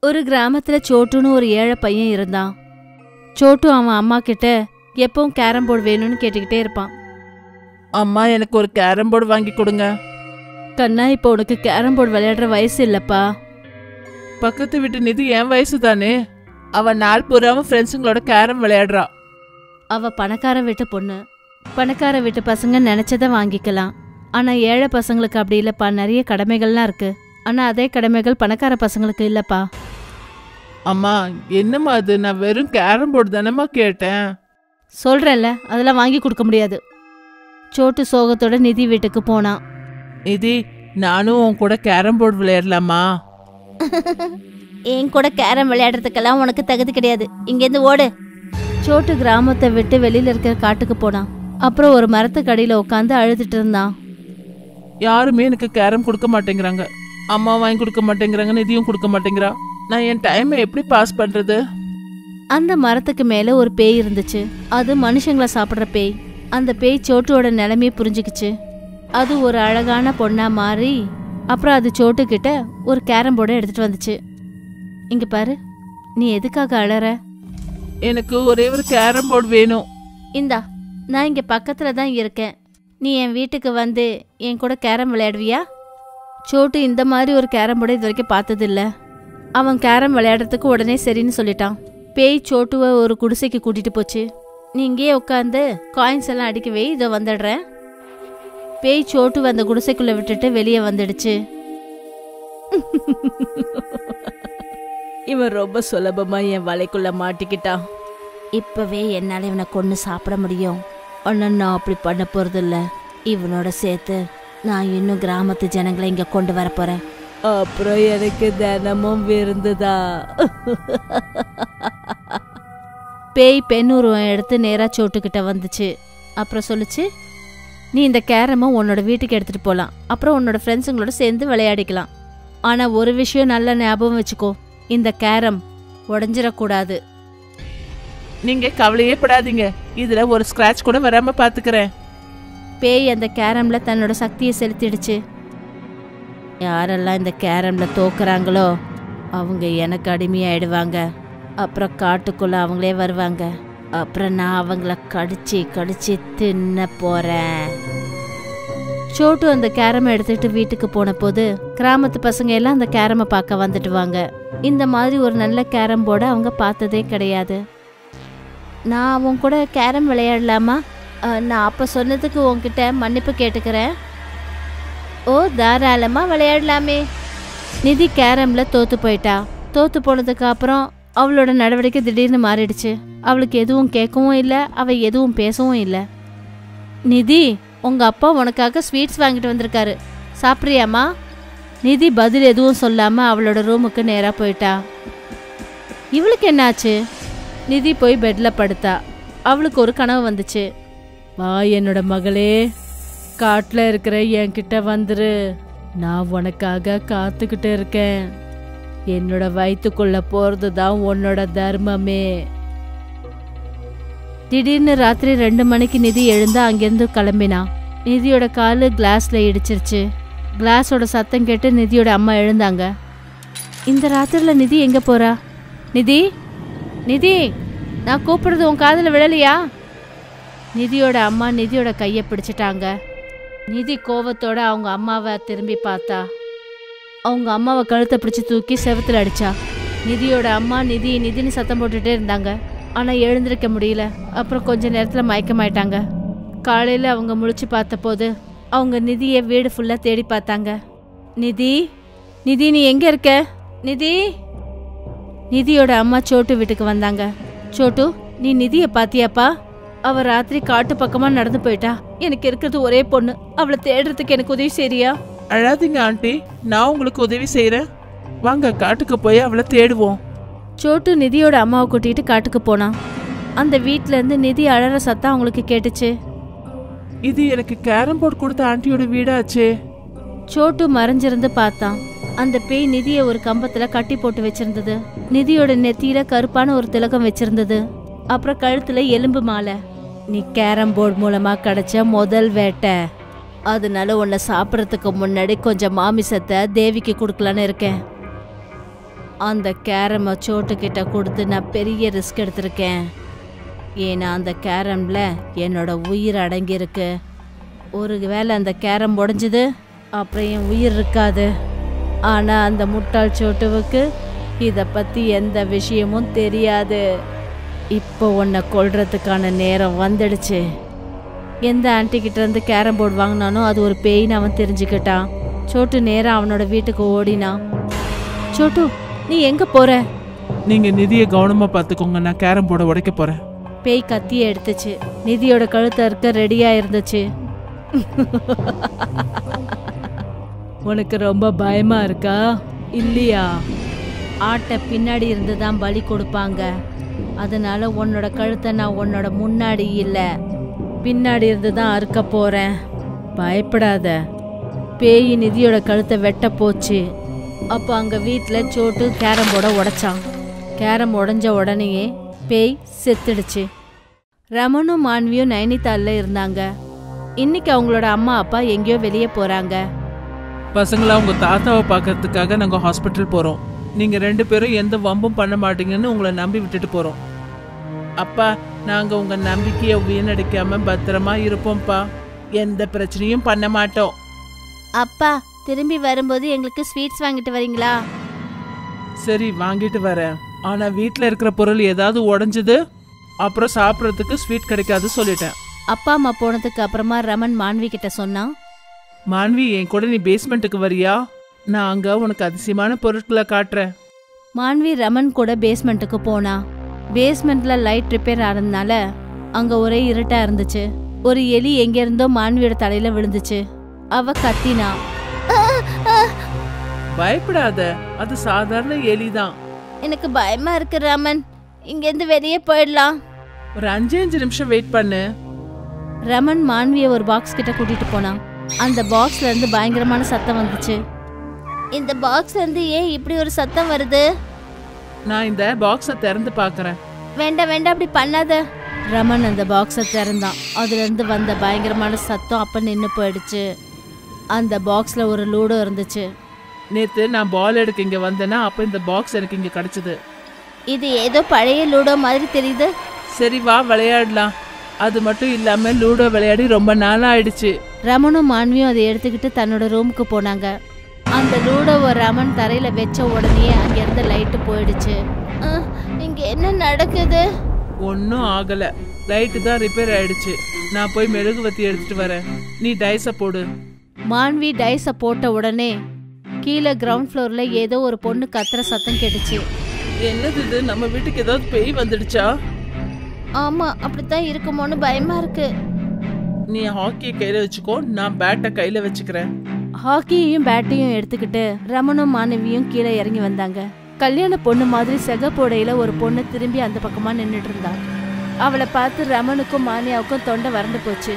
ஒரு கிராமத்துல சோட்டுன்னு ஒரு ஏழை பையன் இருந்தான் சோட்டு அவன் அம்மா கிட்ட எப்பவும் கேரம் போர்டு வேணும்னு கேட்டுக்கிட்டே இருப்பான் அம்மா எனக்கு ஒரு கேரம் போர்டு வாங்கி கொடுங்க கண்ணா இப்போ உனக்கு கேரம் போர்டு விளையாடுற வயசு இல்லப்பா பக்கத்து வீட்டு நிதி என் வயசு தானே அவன் நாள் பூராவும் ஃப்ரெண்ட்ஸுங்களோட கேரம் விளையாடுறா அவ பணக்கார வீட்டு பொண்ணு பணக்கார வீட்டு பசங்க நினைச்சதை வாங்கிக்கலாம் ஆனா ஏழை பசங்களுக்கு அப்படி இல்லப்பா நிறைய கடமைகள்லாம் இருக்கு ஆனா அதே கடமைகள் பணக்கார பசங்களுக்கு இல்லப்பா அம்மா என்னம்மா அது நான் வெறும் கேரம் போர்டு தானேம்மா கேட்டேன் சொல்றேன்ல அதெல்லாம் வாங்கி கொடுக்க முடியாது சோட்டு சோகத்தோட நிதி வீட்டுக்கு போனான் நிதி நானும் உன் கூட கேரம் போர்டு விளையாடலாமா என் கூட கேரம் விளையாடுறதுக்கெல்லாம் உனக்கு தகுதி கிடையாது இங்கேருந்து ஓடு சோட்டு கிராமத்தை விட்டு வெளியில இருக்கிற காட்டுக்கு போனான் அப்புறம் ஒரு மரத்துக்கு அடியில உட்காந்து அழுதுட்டு இருந்தான் யாருமே எனக்கு கேரம் கொடுக்க மாட்டேங்கிறாங்க அம்மா வாங்கி கொடுக்க மாட்டேங்கிறாங்க நிதியும் கொடுக்க மாட்டேங்கிறா நான் என் டைமை எப்படி பாஸ் பண்றது அந்த மரத்துக்கு மேல ஒரு பேய் இருந்துச்சு அது மனுஷங்களை சாப்பிடுற பேய் அந்த பேய் சோட்டுவோட நிலைமையை புரிஞ்சுக்கிச்சு அது ஒரு அழகான பொண்ணா மாறி அப்புறம் அது சோட்டு கிட்ட ஒரு கேரம் போர்டை எடுத்துட்டு வந்துச்சு இங்க பாரு நீ எதுக்காக அழற எனக்கு ஒரே ஒரு கேரம் போர்டு வேணும் இந்தா நான் இங்க பக்கத்துல தான் இருக்கேன் நீ என் வீட்டுக்கு வந்து என் கூட கேரம் விளையாடுவியா சோட்டு இந்த மாதிரி ஒரு கேரம் போர்டை இது வரைக்கும் பார்த்ததில்ல அவன் கேரம் விளையாடுறதுக்கு உடனே சரின்னு சொல்லிட்டான் பேய் சோட்டுவை ஒரு குடிசைக்கு கூட்டிட்டு போச்சு நீ இங்கேயே உட்காந்து காயின்ஸ் எல்லாம் அடிக்க வை இதோ வந்துடுறேன் பேய் சோட்டு அந்த குடிசைக்குள்ள விட்டுட்டு வெளியே வந்துடுச்சு இவன் ரொம்ப சுலபமா என் வலைக்குள்ள மாட்டிக்கிட்டான் இப்பவே என்னால இவனை கொன்னு சாப்பிட முடியும் ஆனா நான் அப்படி பண்ண போறதில்ல இவனோட சேர்த்து நான் இன்னும் கிராமத்து ஜனங்களை இங்க கொண்டு வர போறேன் அப்புறம் எனக்கு தினமும் விருந்துதா பேய் பெண் உருவம் எடுத்து நேரா சோட்டுக்கிட்ட வந்துச்சு அப்புறம் சொல்லுச்சு நீ இந்த கேரமை உன்னோட வீட்டுக்கு எடுத்துட்டு போலாம் அப்புறம் உன்னோட ஃப்ரெண்ட்ஸுங்களோட சேர்ந்து விளையாடிக்கலாம் ஆனா ஒரு விஷயம் நல்ல ஞாபகம் வச்சுக்கோ இந்த கேரம் உடஞ்சிடக்கூடாது நீங்க கவலையே படாதீங்க இதுல ஒரு ஸ்கிராட்ச் கூட வராம பாத்துக்கிறேன் பேய் அந்த கேரம்ல தன்னோட சக்தியை செலுத்திடுச்சு யாரெல்லாம் இந்த கேரம்ல தோக்குறாங்களோ அவங்க எனக்கு அடிமையாயிடுவாங்க அப்புறம் காட்டுக்குள்ள அவங்களே வருவாங்க அப்புறம் நான் அவங்கள கடிச்சு கடிச்சு தின்ன போறேன் சோட்டு அந்த கேரமை எடுத்துட்டு வீட்டுக்கு போன போது கிராமத்து பசங்க எல்லாம் அந்த கேரமை பார்க்க வந்துடுவாங்க இந்த மாதிரி ஒரு நல்ல கேரம் போர்டை அவங்க பார்த்ததே கிடையாது நான் அவன் கூட கேரம் விளையாடலாமா அஹ், நான் அப்போ சொன்னதுக்கு உன்கிட்ட மன்னிப்பு கேட்டுக்கிறேன் ஓ தாராளமா விளையாடலாமே நிதி கேரம்ல தோத்து போயிட்டா தோத்து போனதுக்கு அப்புறம் அவளோட நடவடிக்கை திடீர்னு மாறிடுச்சு அவளுக்கு எதுவும் கேட்கவும் இல்லை அவ எதுவும் பேசவும் இல்லை நிதி உங்க அப்பா உனக்காக ஸ்வீட்ஸ் வாங்கிட்டு வந்திருக்காரு சாப்பிட்றியாம்மா நிதி பதில் எதுவும் சொல்லாம அவளோட ரூமுக்கு நேரா போயிட்டா இவளுக்கு என்னாச்சு நிதி போய் பெட்ல படுத்தா அவளுக்கு ஒரு கனவு வந்துச்சு வா என்னோட மகளே காட்டுல இருக்கிற என்கிட்ட வந்துரு நான் உனக்காக காத்துக்கிட்டு இருக்கேன் என்னோட வயித்துக்குள்ள போறது தான் உன்னோட தர்மமே திடீர்னு ராத்திரி ரெண்டு மணிக்கு நிதி எழுந்து அங்கிருந்து கிளம்பினா நிதியோட காலு கிளாஸ்ல இடிச்சிருச்சு கிளாஸோட சத்தம் கேட்டு நிதியோட அம்மா எழுந்தாங்க இந்த ராத்திரில நிதி எங்க போறா நிதி நிதி நான் கூப்பிடுறது உன் காதுல விழலையா நிதியோட அம்மா நிதியோட கையை பிடிச்சிட்டாங்க நிதி கோவத்தோட அவங்க அம்மாவை திரும்பி பார்த்தா அவங்க அம்மாவை கழுத்தை பிடிச்சி தூக்கி செவுத்துல அடிச்சா நிதியோட அம்மா நிதி நிதின்னு சத்தம் போட்டுட்டே இருந்தாங்க ஆனா எழுந்திருக்க முடியல அப்புறம் கொஞ்ச நேரத்துல மயக்கமாயிட்டாங்க காலையில அவங்க முழிச்சு பார்த்தபோது அவங்க நிதியை வீடு ஃபுல்லா தேடி பார்த்தாங்க நிதி நிதி நீ எங்க இருக்க நிதி நிதியோட அம்மா சோட்டு வீட்டுக்கு வந்தாங்க சோட்டு நீ நிதியை பாத்தியாப்பா அவ ராத்திரி காட்டு பக்கமா நடந்து போயிட்டா எனக்கு இருக்கிறது ஒரே பொண்ணு அவளை தேடுறதுக்கு எனக்கு உதவி செய்றியா அழாதீங்க ஆண்டி நான் உங்களுக்கு உதவி செய்யறேன் வாங்க காட்டுக்கு போய் அவளை தேடுவோம் சோட்டு நிதியோட அம்மாவை கூட்டிட்டு காட்டுக்கு போனான் அந்த வீட்ல இருந்து நிதி அழற சத்தம் அவங்களுக்கு கேட்டுச்சு இது எனக்கு கேரம் போர்டு கொடுத்த ஆண்டியோட வீடாச்சே சோட்டு மறைஞ்சிருந்து பார்த்தான் அந்த பேய் நிதியை ஒரு கம்பத்துல கட்டி போட்டு வச்சிருந்தது நிதியோட நெத்தியில கருப்பான ஒரு திலகம் வச்சிருந்தது அப்புறம் கழுத்துல எலும்பு மாலை நீ கேரம் போர்டு மூலமா கிடைச்ச முதல் வேட்டை அதனால உன்னை சாப்பிட்றதுக்கு முன்னாடி கொஞ்சம் மாமிசத்தை தேவிக்கு கொடுக்கலான்னு இருக்கேன் அந்த கேரமை சோட்டுக்கிட்ட கொடுத்து நான் பெரிய ரிஸ்க் எடுத்திருக்கேன் ஏன்னா அந்த கேரம்ல என்னோட உயிர் அடங்கியிருக்கு ஒரு வேளை அந்த கேரம் உடஞ்சுது அப்புறம் என் உயிர் இருக்காது ஆனால் அந்த முட்டாள் சோட்டுவுக்கு இதை பற்றி எந்த விஷயமும் தெரியாது இப்போ உன்னை கொல்றதுக்கான நேரம் வந்துடுச்சு எந்த ஆன்ட்டி கிட்ட இருந்து கேரம் போர்டு வாங்கினானோ அது ஒரு பேய்னு அவன் தெரிஞ்சுக்கிட்டான் சோட்டு நேராக அவனோட வீட்டுக்கு ஓடினான் சோட்டு நீ எங்க போற நீங்க நிதியை கவனமா பாத்துக்கோங்க நான் கேரம் போர்டை உடைக்க போறேன் பேய் கத்தியை எடுத்துச்சு நிதியோட கழுத்தை இருக்க ரெடியா இருந்துச்சு உனக்கு ரொம்ப பயமா இருக்கா இல்லையா ஆட்டை பின்னாடி இருந்து தான் பலி கொடுப்பாங்க அதனால உன்னோட கழுத்தை நான் உன்னோட முன்னாடி இல்லை பின்னாடி இருந்து தான் அறுக்க போறேன் பயப்படாத பேய் நிதியோட கழுத்தை வெட்ட போச்சு அப்போ அங்க வீட்டில் சோட்டு கேரம் போர்டை உடைச்சான் கேரம் உடைஞ்ச உடனேயே பேய் செத்துடுச்சு ரமனும் மான்வியும் நைனிதால்ல இருந்தாங்க இன்னைக்கு அவங்களோட அம்மா அப்பா எங்கேயோ வெளியே போறாங்க பசங்களா உங்க தாத்தாவை பார்க்கறதுக்காக நாங்க ஹாஸ்பிட்டல் போறோம் நீங்க ரெண்டு பேரும் எந்த வம்பும் பண்ண மாட்டீங்கன்னு உங்களை நம்பி விட்டுட்டு போறோம் அப்பா நாங்க உங்க நம்பிக்கையை வீணடிக்காம பத்திரமா இருப்போம்ப்பா எந்த பிரச்சனையும் பண்ண மாட்டோம் அப்பா திரும்பி வரும்போது எங்களுக்கு ஸ்வீட்ஸ் வாங்கிட்டு வரீங்களா சரி வாங்கிட்டு வரேன் ஆனா வீட்ல இருக்கிற பொருள் ஏதாவது உடைஞ்சது அப்புறம் சாப்பிட்றதுக்கு ஸ்வீட் கிடைக்காது சொல்லிட்டேன் அப்பா அம்மா போனதுக்கு அப்புறமா ரமன் மான்வி கிட்ட சொன்னான் மான்வி என் கூட நீ பேஸ்மெண்ட்டுக்கு வரியா நான் அங்க உனக்கு அதிசயமான பொருட்களை காட்டுறேன் மான்வி ரமன் கூட பேஸ்மெண்ட்டுக்கு போனா பேஸ்மெண்ட்ல லைட் ரிப்பேர் ஆனதுனால அங்க ஒரே இருட்டா இருந்துச்சு ஒரு எலி எங்க இருந்தோ மான்வியோட தலையில விழுந்துச்சு அவ கத்தினா பயப்படாத அது சாதாரண எலிதான் எனக்கு பயமா இருக்கு ரமன் இங்கேருந்து வெளியே போயிடலாம் ஒரு அஞ்சு அஞ்சு நிமிஷம் வெயிட் பண்ணு ரமன் மான்விய ஒரு பாக்ஸ் கிட்ட கூட்டிட்டு போனான் அந்த பாக்ஸ்ல இருந்து பயங்கரமான சத்தம் வந்துச்சு இந்த பாக்ஸ்ல இருந்து ஏன் இப்படி ஒரு சத்தம் வருது நான் இந்த பாக்ஸை திறந்து பார்க்கறேன் வேண்டாம் வேண்டாம் அப்படி பண்ணாத ரமன் அந்த பாக்ஸை திறந்தான் அதுல இருந்து வந்த பயங்கரமான சத்தம் அப்ப நின்னு போயிடுச்சு அந்த பாக்ஸ்ல ஒரு லூடோ இருந்துச்சு நேத்து நான் பால் எடுக்க இங்க வந்தேன்னா அப்ப இந்த பாக்ஸ் எனக்கு இங்க கிடைச்சது இது ஏதோ பழைய லூடோ மாதிரி தெரியுது சரி வா விளையாடலாம் அது மட்டும் இல்லாம லூடோ விளையாடி ரொம்ப நாள் ஆயிடுச்சு ரமனும் மான்வியும் அதை எடுத்துக்கிட்டு தன்னோட ரூமுக்கு போனாங்க அந்த லூடோவை ரமன் தரையில வச்ச உடனே அங்க இருந்த லைட்டு போயிடுச்சு அஹ், இங்க என்ன நடக்குது ஒன்றும் ஆகல லைட்டு தான் ரிப்பேர் ஆயிடுச்சு நான் போய் மெழுகுவத்தி எடுத்துட்டு வரேன் நீ டைஸை போடு மான்வி டைஸை போட்ட உடனே கீழே கிரவுண்ட் ஃப்ளோர்ல ஏதோ ஒரு பொண்ணு கத்துற சத்தம் கேட்டுச்சு என்னது இது நம்ம வீட்டுக்கு ஏதாவது பேய் வந்துடுச்சா ஆமா அப்படித்தான் இருக்குமோன்னு பயமா இருக்கு நீ ஹாக்கியை கையில வச்சுக்கோ நான் பேட்டை கையில வச்சுக்கிறேன் ஹாக்கியையும் பேட்டையும் எடுத்துக்கிட்டு ரமனும் மாணவியும் கீழே இறங்கி வந்தாங்க கல்யாண பொண்ணு மாதிரி செகப்போடையில ஒரு பொண்ணு திரும்பி அந்த பக்கமா நின்னுட்டு இருந்தா அவளை பார்த்து ரமனுக்கும் மானியாவுக்கும் தொண்டை வறண்டு போச்சு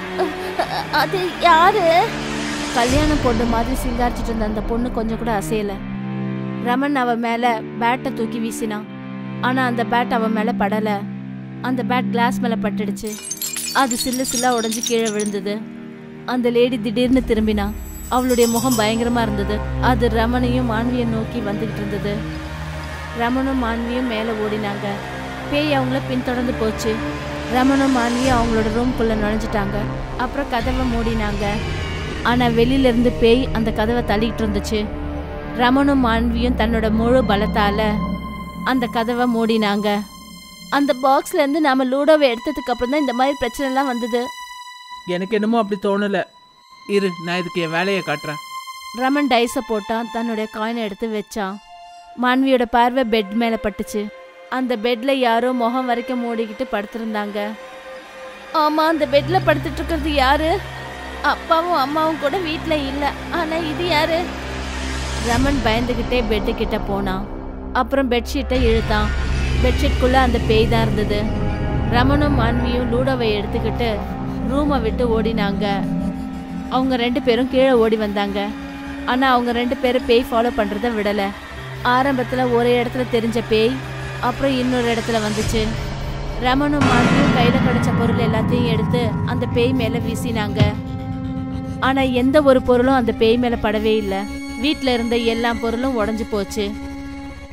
அது யாரு கல்யாண பொண்ணு மாதிரி சிங்காரிச்சிட்டு இருந்த அந்த பொண்ணு கொஞ்சம் கூட அசையல ரமன் அவ மேல பேட்டை தூக்கி வீசினான் ஆனா அந்த பேட் அவ மேல படல அந்த பேட் கிளாஸ் மேல பட்டுடுச்சு அது சில்லு சில்லா உடைஞ்சு கீழே விழுந்தது அந்த லேடி திடீர்னு திரும்பினா அவளுடைய முகம் பயங்கரமா இருந்தது அது ரமணையும் மான்வியும் நோக்கி வந்துகிட்டு இருந்தது ரமனும் மான்வியும் மேலே ஓடினாங்க பேய் அவங்கள பின்தொடர்ந்து போச்சு ரமனும் மான்வியும் அவங்களோட ரூம்குள்ள நுழைஞ்சிட்டாங்க அப்புறம் கதவை மூடினாங்க ஆனா வெளியில இருந்து பேய் அந்த கதவை தள்ளிட்டு இருந்துச்சு ரமனும் மான்வியும் தன்னோட முழு பலத்தால அந்த கதவை மூடினாங்க அந்த பாக்ஸ்ல இருந்து நாம லூடோவை எடுத்ததுக்கு அப்புறம் தான் இந்த மாதிரி பிரச்சனை எல்லாம் வந்தது எனக்கு என்னமோ அப்படி தோணல இரு நான் இதுக்கு என் வேலையை காட்டுறேன் ரமன் டைஸை போட்டான் தன்னுடைய காயினை எடுத்து வச்சான் மான்வியோட பார்வை பெட் மேலே பட்டுச்சு அந்த பெட்ல யாரோ முகம் வரைக்கும் மூடிக்கிட்டு படுத்திருந்தாங்க ஆமா அந்த பெட்ல படுத்துட்டு இருக்கிறது யாரு அப்பாவும் அம்மாவும் கூட வீட்ல இல்ல ஆனா இது யாரு ரமன் பயந்துகிட்டே பெட்டு கிட்ட போனான் அப்புறம் பெட்ஷீட்டை இழுத்தான் பெட்ஷீட்குள்ள அந்த பேய் தான் இருந்தது ரமனும் மான்வியும் லூடோவை எடுத்துக்கிட்டு ரூமை விட்டு ஓடினாங்க அவங்க ரெண்டு பேரும் கீழே ஓடி வந்தாங்க ஆனா அவங்க ரெண்டு பேரும் பேய் ஃபாலோ பண்றத விடல ஆரம்பத்துல ஒரு இடத்துல தெரிஞ்ச பேய் அப்புறம் இன்னொரு இடத்துல வந்துச்சு ரமனும் மான்வியும் கையில கிடைச்ச பொருள் எல்லாத்தையும் எடுத்து அந்த பேய் மேல வீசினாங்க ஆனா எந்த ஒரு பொருளும் அந்த பேய் மேல படவே இல்லை வீட்ல இருந்த எல்லா பொருளும் உடைஞ்சு போச்சு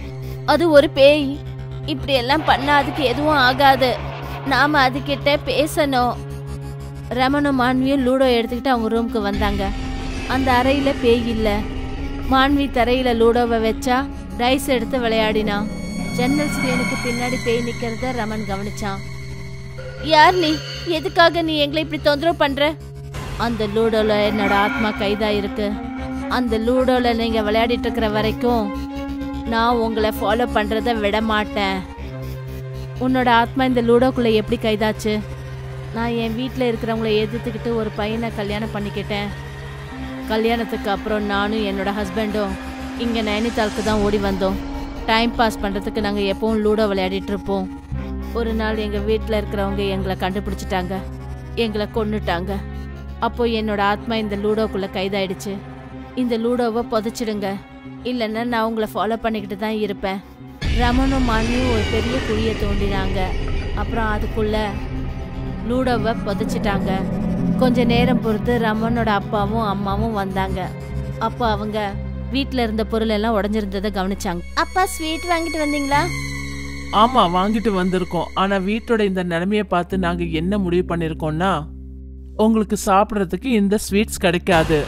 அது ஒரு பேய் இப்படி எல்லாம் பண்ணா அதுக்கு எதுவும் ஆகாது நாம அதுகிட்ட பேசணும் ரமணும் மான்வியும் லூடோ எடுத்துக்கிட்டு அவங்க ரூமுக்கு வந்தாங்க அந்த அறையில பேய் இல்ல மான்வி தரையில லூடோவை வச்சா டைஸ் எடுத்து விளையாடினான் ஜன்னல் ஸ்கிரீனுக்கு பின்னாடி பேய் நிக்கிறத ரமன் கவனிச்சான் யார் நீ எதுக்காக நீ எங்களை இப்படி தொந்தரவு பண்ற அந்த லூடோல என்னோட ஆத்மா கைதா இருக்கு அந்த லூடோல நீங்க விளையாடிட்டு இருக்கிற வரைக்கும் நான் உங்களை ஃபாலோ பண்றத விட மாட்டேன் உன்னோட ஆத்மா இந்த லூடோக்குள்ள எப்படி கைதாச்சு நான் என் வீட்டில் இருக்கிறவங்கள எதிர்த்துக்கிட்டு ஒரு பையனை கல்யாணம் பண்ணிக்கிட்டேன் கல்யாணத்துக்கு அப்புறம் நானும் என்னோட ஹஸ்பண்டும் இங்கே நைனிதாலுக்கு தான் ஓடி வந்தோம் டைம் பாஸ் பண்ணுறதுக்கு நாங்கள் எப்பவும் லூடோ விளையாடிட்டு இருப்போம் ஒரு நாள் எங்கள் வீட்டில் இருக்கிறவங்க எங்களை கண்டுபிடிச்சிட்டாங்க எங்களை கொன்னுட்டாங்க அப்போ என்னோட ஆத்மா இந்த லூடோக்குள்ளே கைதாயிடுச்சு இந்த லூடோவை புதைச்சிடுங்க இல்லைன்னா நான் உங்களை ஃபாலோ பண்ணிக்கிட்டு தான் இருப்பேன் ரமனும் மானியும் ஒரு பெரிய குழியை தோண்டினாங்க அப்புறம் அதுக்குள்ள லூடோவை புதைச்சிட்டாங்க கொஞ்ச நேரம் பொறுத்து ரமனோட அப்பாவும் அம்மாவும் வந்தாங்க அப்போ அவங்க வீட்டில் இருந்த பொருள் எல்லாம் உடஞ்சிருந்ததை கவனிச்சாங்க அப்பா ஸ்வீட் வாங்கிட்டு வந்தீங்களா ஆமா வாங்கிட்டு வந்திருக்கோம் ஆனா வீட்டோட இந்த நிலைமைய பார்த்து நாங்க என்ன முடிவு பண்ணிருக்கோம்னா உங்களுக்கு சாப்பிடுறதுக்கு இந்த ஸ்வீட்ஸ் கிடைக்காது